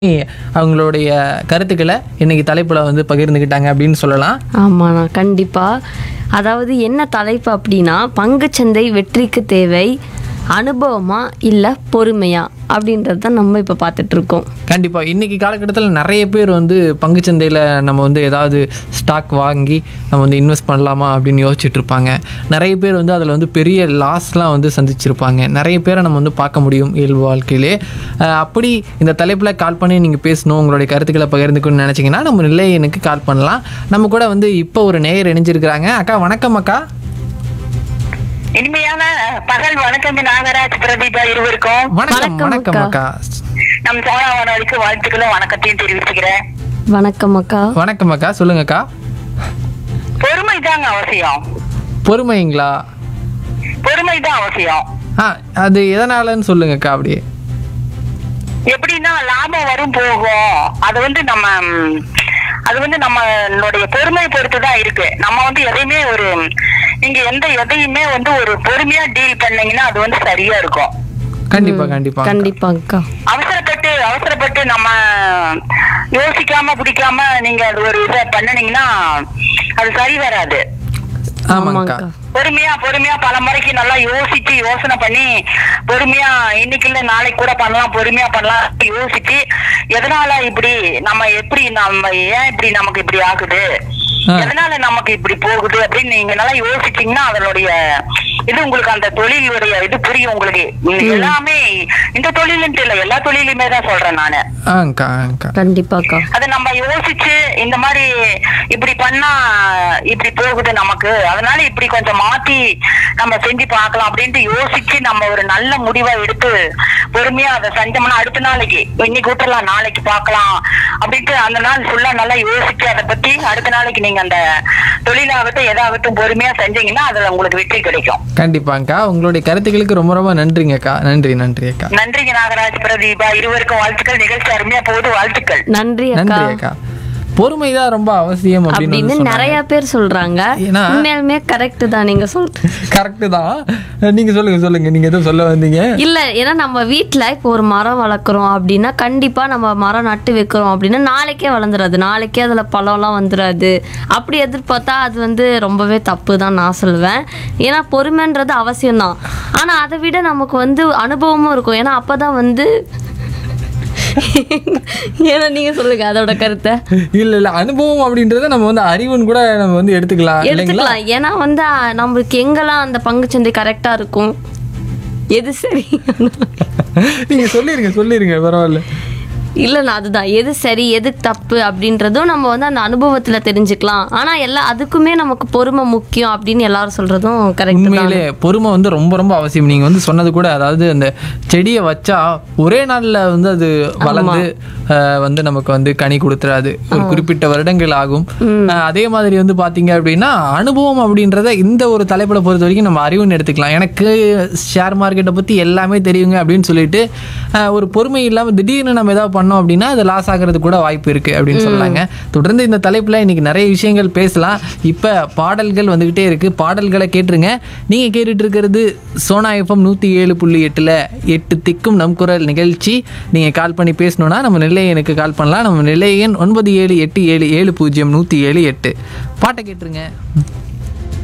அவங்களுடைய கருத்துக்களை இன்னைக்கு தலைப்புல வந்து பகிர்ந்துக்கிட்டாங்க அப்படின்னு சொல்லலாம் ஆமாண்ணா கண்டிப்பாக அதாவது என்ன தலைப்பு அப்படின்னா பங்குச்சந்தை வெற்றிக்கு தேவை அனுபவமா இல்லை பொறுமையா அப்படின்றது தான் நம்ம இப்போ பார்த்துட்டு இருக்கோம் கண்டிப்பா இன்னைக்கு காலகட்டத்தில் நிறைய பேர் வந்து பங்குச்சந்தையில் நம்ம வந்து ஏதாவது ஸ்டாக் வாங்கி நம்ம வந்து இன்வெஸ்ட் பண்ணலாமா அப்படின்னு யோசிச்சுட்டு இருப்பாங்க நிறைய பேர் வந்து அதில் வந்து பெரிய லாஸ்லாம் வந்து சந்திச்சிருப்பாங்க நிறைய பேரை நம்ம வந்து பார்க்க முடியும் இயல்பு வாழ்க்கையிலே அஹ் அப்படி இந்த தலைப்பில் கால் பண்ணி நீங்கள் பேசணும் உங்களுடைய கருத்துக்களை பகிர்ந்துக்கணும்னு நினச்சிங்கன்னா நம்ம நிலையனுக்கு கால் பண்ணலாம் நம்ம கூட வந்து இப்போ ஒரு நேயர் இணைஞ்சிருக்கிறாங்க அக்கா வணக்கம் அக்கா இனிமையான பகல் வணக்கம் நாகராஜ் பிரதீபா இருவருக்கும் வணக்கம் வணக்கம் வணக்கம் அக்கா. அக்கா நம் சோழாவனருக்கு வாழ்த்துக்களும் வணக்கத்தையும் தெரிவிச்சுக்கிறேன் வணக்கம் அக்கா வணக்கம் அக்கா சொல்லுங்கக்கா பொறுமை தாங்க அவசியம் பொறுமைங்களா பொறுமை தான் அவசியம் ஆ அது எதனாலன்னு சொல்லுங்கக்கா அப்படியே எப்படின்னா லாபம் வரும் போகும் அது வந்து நம்ம ம், அது வந்து நம்மளுடைய பொறுமை பொறுத்து தான் இருக்கு நம்ம வந்து எதையுமே ஒரு நீங்க எந்த எதையுமே வந்து ஒரு பொறுமையா டீல் பண்ணீங்கன்னா அது வந்து சரியா இருக்கும் கண்டிப்பா கண்டிப்பா கண்டிப்பா அக்கா அவசரப்பட்டு அவசரப்பட்டு நம்ம யோசிக்காம பிடிக்காம நீங்க அது ஒரு இதை பண்ணுனீங்கன்னா அது சரி வராது ஆமாங்கக்கா பொறுமையா பொறுமையா பல முறைக்கு நல்லா யோசிச்சு யோசனை பண்ணி பொறுமையா இன்னைக்கு இல்ல நாளைக்கு கூட பண்ணலாம் பொறுமையா பண்ணலாம் யோசிச்சு எதனால இப்படி நம்ம எப்படி நம்ம ஏன் இப்படி நமக்கு இப்படி ஆகுது ஆ. எதனால நமக்கு இப்படி போகுது அப்படின்னு நீங்க நல்லா யோசிச்சீங்கன்னா அதனுடைய இது உங்களுக்கு அந்த தொழிலுடைய இது புரியும் உங்களுக்கு இது எல்லாமே இந்த தொழிலுன்ட்டு இல்ல எல்லா தொழிலுமே தான் சொல்றேன் நானு ஆங்க்கா ஆங்க்கா கண்டிப்பா அக்கா அதை நம்ம யோசிச்சு இந்த மாதிரி இப்படி பண்ணா இப்படி போகுது நமக்கு அதனால இப்படி கொஞ்சம் மாத்தி நம்ம செஞ்சு பார்க்கலாம் அப்படின்ட்டு யோசிச்சு நம்ம ஒரு நல்ல முடிவா எடுத்து பொறுமையா அதை செஞ்சோம்னா அடுத்த நாளைக்கு இன்னைக்கு விட்டுறலாம் நாளைக்கு பார்க்கலாம் அப்படின்ட்டு அந்த நாள் ஃபுல்லா நல்லா யோசிச்சு அதை பத்தி அடுத்த நாளைக்கு நீங்க அந்த தொழிலாகட்டும் எதாகட்டும் பொறுமையா செஞ்சீங்கன்னா அதுல உங்களுக்கு வெற்றி கிடைக்கும் கண்டிப்பாங்க்கா உங்களுடைய கருத்துக்களுக்கு ரொம்ப ரொம்ப நன்றிங்கக்கா நன்றி நன்றி அக்கா நன்றிங்க நாகராஜ் பிரதீபா இருவருக்கும் வாழ்த்துக்கள் நிகழ்ச்சி அருமையா போகுது வாழ்த்துக்கள் நன்றி நன்றி அக்கா அக்கா பொறுமை தான் ரொம்ப அவசியம் அப்படின்னு அப்படின்னு வந்து நிறைய பேர் சொல்றாங்க ஏன்னா- உண்மையாலுமே கரெக்ட் தான் நீங்க சொல் கரெக்டு தான் நீங்க சொல்லுங்க சொல்லுங்க நீங்க எதுவும் சொல்ல வந்தீங்க இல்ல ஏன்னா நம்ம வீட்ல இப்போ ஒரு மரம் வளர்க்குறோம் அப்படின்னா கண்டிப்பா நம்ம மரம் நட்டு வைக்கிறோம் அப்படின்னா நாளைக்கே வளர்ந்துராது நாளைக்கே அதுல பழம்லாம் வந்துடாது அப்படி எதிர்பார்த்தா அது வந்து ரொம்பவே தப்பு தான் நான் சொல்லுவேன் ஏன்னா பொறுமைன்றது அவசியம்தான் ஆனா அதை விட நமக்கு வந்து அனுபவமும் இருக்கும் ஏன்னா அப்பதான் வந்து ஏன்னா நீங்க சொல்லுங்க அதோட கருத்தை இல்ல இல்ல அனுபவம் அப்படின்றத நம்ம வந்து அறிவுன்னு கூட நம்ம வந்து எடுத்துக்கலாம் இல்லைங்களா எடுத்துக்கலாம் ஏன்னா வந்து அஹ், நம்மளுக்கு எங்கெல்லாம் அந்த பங்குச்சந்தை கரெக்டா இருக்கும் எது சரி நீங்க சொல்லிருங்க சொல்லிருங்க பரவாயில்ல இல்லைண்ணா அதுதான் எது சரி எது தப்பு அப்படின்றதும் நம்ம வந்து அந்த அனுபவத்துல தெரிஞ்சுக்கலாம் ஆனா எல்லா அதுக்குமே நமக்கு பொறுமை முக்கியம் அப்படின்னு எல்லாரும் சொல்றதும் கரெக்ட் தான் உண்மையிலே பொறுமை வந்து ரொம்ப ரொம்ப அவசியம் நீங்க வந்து சொன்னது கூட அதாவது அந்த செடியை வச்சா ஒரே நாள்ல வந்து அது வளர்ந்து அஹ், வந்து நமக்கு வந்து கனி கொடுத்துறாது ஒரு குறிப்பிட்ட வருடங்கள் ஆகும் அஹ், அதே மாதிரி வந்து பாத்தீங்க அப்படின்னா அனுபவம் அப்படின்றத இந்த ஒரு தலைப்புல பொறுத்த வரைக்கும் நம்ம அறிவுன்னு எடுத்துக்கலாம் எனக்கு ஷேர் மார்க்கெட்டை பத்தி எல்லாமே தெரியுங்க அப்படின்னு சொல்லிட்டு அஹ், ஒரு பொறுமை இல்லாம திடீர்னு நம்ம ஏதாவது பண்ணோம் அப்படின்னா அது லாஸ் ஆகிறது கூட வாய்ப்பு இருக்கு அப்படின்னு சொல்லலாங்க தொடர்ந்து இந்த தலைப்புல இன்னைக்கு நிறைய விஷயங்கள் பேசலாம் இப்ப பாடல்கள் வந்துகிட்டே இருக்கு பாடல்களை கேட்டுருங்க நீங்க கேட்டுட்டு இருக்கிறது சோனா எஃப்எம் நூத்தி ஏழு புள்ளி எட்டுல எட்டு திக்கும் நம் குரல் நிகழ்ச்சி நீங்க கால் பண்ணி பேசணும்னா நம்ம நிலையனுக்கு கால் பண்ணலாம் நம்ம நிலைய எண் ஒன்பது ஏழு எட்டு ஏழு ஏழு பூஜ்ஜியம் நூத்தி ஏழு எட்டு பாட்டை கேட்டுருங்க